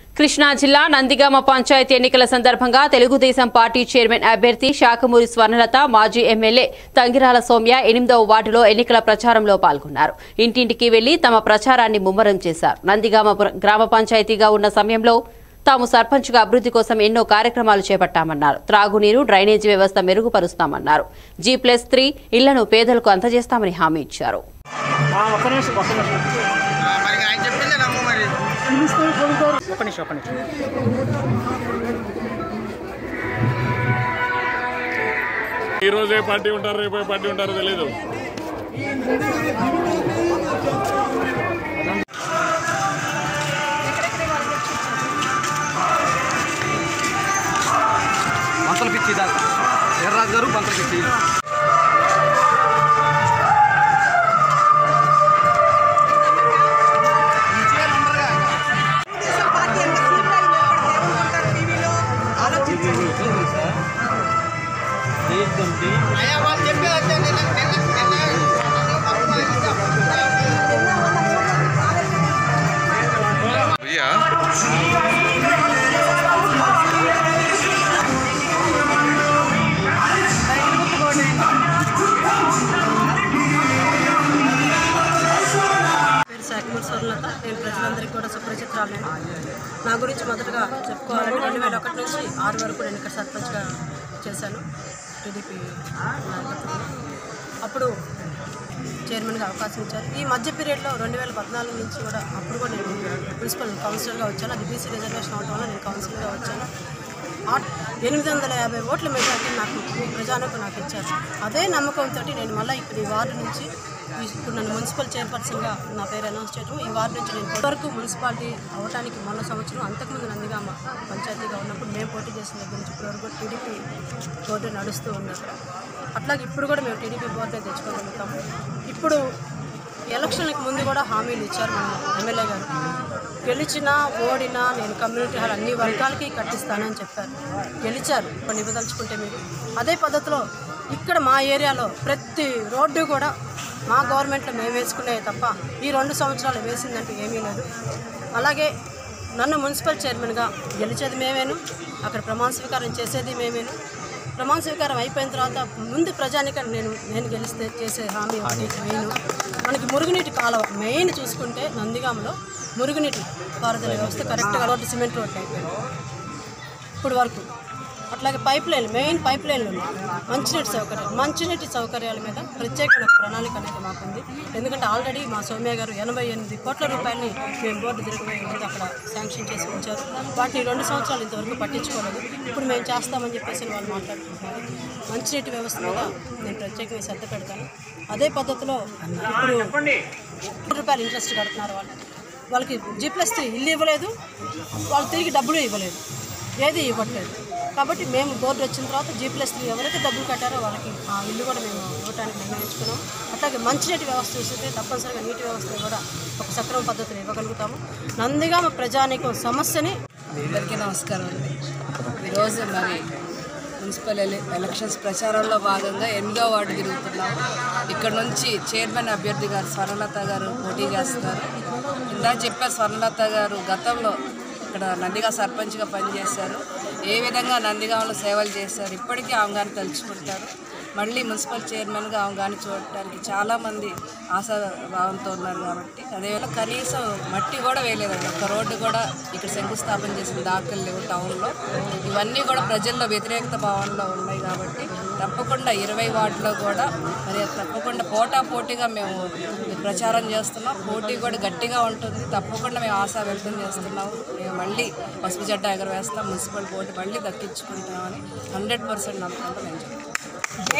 కృష్ణా జిల్లా నందిగామ పంచాయతీ ఎన్నికల సందర్భంగా తెలుగుదేశం పార్టీ చైర్మన్ అభ్యర్థి శాఖమూరి స్వర్ణలత మాజీ ఎమ్మెల్యే తంగిరాల సౌమ్య ఎనిమిదవ వార్డులో ఎన్నికల ప్రచారంలో పాల్గొన్నారు ఇంటింటికి వెళ్లి తమ ప్రచారాన్ని ముమ్మరం చేశారు నందిగామ ప్ర- గ్రామ పంచాయతీగా ఉన్న సమయంలో తాము సర్పంచ్గా అభివృద్ధి కోసం ఎన్నో కార్యక్రమాలు చేపట్టామన్నారు త్రాగునీరు డ్రైనేజీ వ్యవస్థ మెరుగుపరుస్తామన్నారు జీ ప్లస్ త్రీ ఇళ్లను పేదలకు అందజేస్తామని హామీ ఇచ్చారు ఆ, ఒక్క నిమిషం ఒక్క నిమిషం మరి ఆయన చెప్పిందే నమ్ము మరి ఒక్క నిమిషం ఒక్క నిమిషం ఈ రోజు ఏ పార్టీ ఉంటారు రేపు ఏ పార్టీ ఉంటారో తెలియదు పంతల పిచ్చి దాకా ఎర్రాజు గారు పంతల పిచ్చి అయ్యా వాళ్ళు చెప్పేదంటే నిన్న నిన్న పేరు శాఖమూరి స్వర్ణలత నేను ప్రజలందరికీ కూడా సుపరిచిత్రాలు నేను నా గురించి మొదటగా చెప్పుకోవాలంటే రెండు వేల ఒకటి నుంచి ఆరు వరకు నేను ఇక్కడ సర్పంచ్గా చేశాను టీడీపీ నాయకత్వంలో అప్పుడు చైర్మన్గా అవకాశం ఇచ్చారు ఈ మధ్య పీరియడ్లో రెండు వేల పద్నాలుగు నుంచి కూడా అప్పుడు కూడా నేను మున్సిపల్ కౌన్సిలర్గా వచ్చాను అది బీసీ రిజర్వేషన్ అవడం వల్ల నేను కౌన్సిలర్గా వచ్చాను ఆ- ఎనిమిది వందల యాభై ఓట్ల మెజార్టీ నాకు ప్రజానికి నాకు ఇచ్చారు అదే నమ్మకంతో నేను మళ్ళీ ఇక్కడ ఈ వార్డు నుంచి ఈ- ఇప్పుడు నన్ను మున్సిపల్ చైర్పర్సన్గా నా పేరు అనౌన్స్ చేయడం ఈ వార్డు నుంచి నేను వరకు మున్సిపాలిటీ అవడానికి మొన్న సంవత్సరం అంతకుముందు నందిగామ పంచాయతీగా ఉన్నప్పుడు మేము పోటీ చేసిన దగ్గర నుంచి ఇప్పటి వరకు టీడీపీ బోర్డు నడుస్తూ ఉంది అక్కడ అట్లాగే ఇప్పుడు కూడా మేము టీడీపీ బోర్డే తెచ్చుకోగలుగుతాము ఇప్పుడు ఎలక్షన్లకు ముందు కూడా హామీలు ఇచ్చారు మన ఎమ్మెల్యే గారు గెలిచినా ఓడినా నేను కమ్యూనిటీ హాల్ అన్ని వర్గాలకి కట్టిస్తానని చెప్పారు గెలిచారు కొన్ని ఇవ్వదలుచుకుంటే మీరు అదే పద్ధతిలో ఇక్కడ మా ఏరియాలో ప్రతి రోడ్డు కూడా మా గవర్నమెంట్లో మేము వేసుకునే తప్ప ఈ రెండు సంవత్సరాలు వేసిందంటూ ఏమీ లేదు అలాగే నన్ను మున్సిపల్ చైర్మన్గా గెలిచేది మేమేను అక్కడ ప్రమాణ స్వీకారం చేసేది మేమేను ప్రమాణ స్వీకారం అయిపోయిన తర్వాత ముందు ప్రజానిక నేను నేను గెలిస్తే చేసే హామీ ఒకటి మెయిన్ మనకి మురుగునీటి కాలువ మెయిన్ చూసుకుంటే నందిగామలో మురుగునీటి పారుదల వ్యవస్థ కరెక్ట్గా రోడ్డు సిమెంట్ రోడ్డు అయిపోయింది ఇప్పుడు వరకు అట్లాగే పైప్ లైన్ మెయిన్ పైప్ లైన్లు ఉన్నాయి మంచినీటి సౌకర్యాలు మంచినీటి సౌకర్యాల మీద ప్రత్యేకమైన ప్రణాళిక అనేది మాకుంది ఎందుకంటే ఆల్రెడీ మా సౌమ్య గారు ఎనభై ఎనిమిది కోట్ల రూపాయలని మేము బోర్డు తిరగబోయే ముందు అక్కడ శాంక్షన్ చేసి ఉంచారు వాటిని రెండు సంవత్సరాలు ఇంతవరకు పట్టించుకోలేదు ఇప్పుడు మేము చేస్తామని చెప్పేసి వాళ్ళు మాట్లాడుకుంటున్నారు మంచినీటి వ్యవస్థ మీద నేను ప్రత్యేకంగా శ్రద్ధ పెడతాను అదే పద్ధతిలో ఇప్పుడు కోటి రూపాయలు ఇంట్రెస్ట్ కడుతున్నారు వాళ్ళు వాళ్ళకి జీ ప్లస్ త్రీ ఇల్లు ఇవ్వలేదు వాళ్ళు తిరిగి డబ్బులు ఇవ్వలేదు ఏది ఇవ్వట్లేదు కాబట్టి మేము బోర్డు వచ్చిన తర్వాత జీ ప్లస్ త్రీ ఎవరైతే డబ్బులు కట్టారో వాళ్ళకి ఆ ఇల్లు కూడా మేము ఇవ్వడానికి నిర్ణయించుకున్నాం అట్లాగే మంచినీటి వ్యవస్థ చూస్తే తప్పనిసరిగా నీటి వ్యవస్థను కూడా ఒక సక్రమ పద్ధతిలో ఇవ్వగలుగుతాము నందిగామ ప్రజానీకం సమస్యని అందరికీ నమస్కారం అండి ఈరోజు మరి మున్సిపల్ ఎలి- ఎలక్షన్స్ ప్రచారంలో భాగంగా ఎనిమిదో వార్డు తిరుగుతున్నాం ఇక్కడ నుంచి చైర్మన్ అభ్యర్థి గారు స్వర్ణలత గారు పోటీ చేస్తున్నారు ఇందాక చెప్పారు స్వర్ణలత గారు గతంలో ఇక్కడ నందిగా సర్పంచ్గా పనిచేశారు ఏ విధంగా నందిగాంలో సేవలు చేశారు ఇప్పటికీ ఆమె గారిని తలుచుకుంటారు మళ్ళీ మున్సిపల్ చైర్మన్గా ఆమె గారిని చూడటానికి చాలామంది ఆశాభావంతో ఉన్నారు కాబట్టి అదేవిధంగా కనీసం మట్టి కూడా వేయలేదండి ఒక రోడ్డు కూడా ఇక్కడ శంకుస్థాపన చేసిన దాఖలు లేవు టౌన్లో ఇవన్నీ కూడా ప్రజల్లో వ్యతిరేకత భావనలో ఉన్నాయి కాబట్టి తప్పకుండా ఇరవై వార్డులో కూడా మరి తప్పకుండా పోటా పోటీగా మేము ప్రచారం చేస్తున్నాం పోటీ కూడా గట్టిగా ఉంటుంది తప్పకుండా మేము ఆశా వ్యక్తం చేస్తున్నాము మేము మళ్ళీ పసుపు జెండా ఎగరవేస్తాం మున్సిపల్ పోటీ మళ్ళీ దక్కించుకుంటామని హండ్రెడ్ పర్సెంట్ నమ్మకంతో మేము చెప్తాం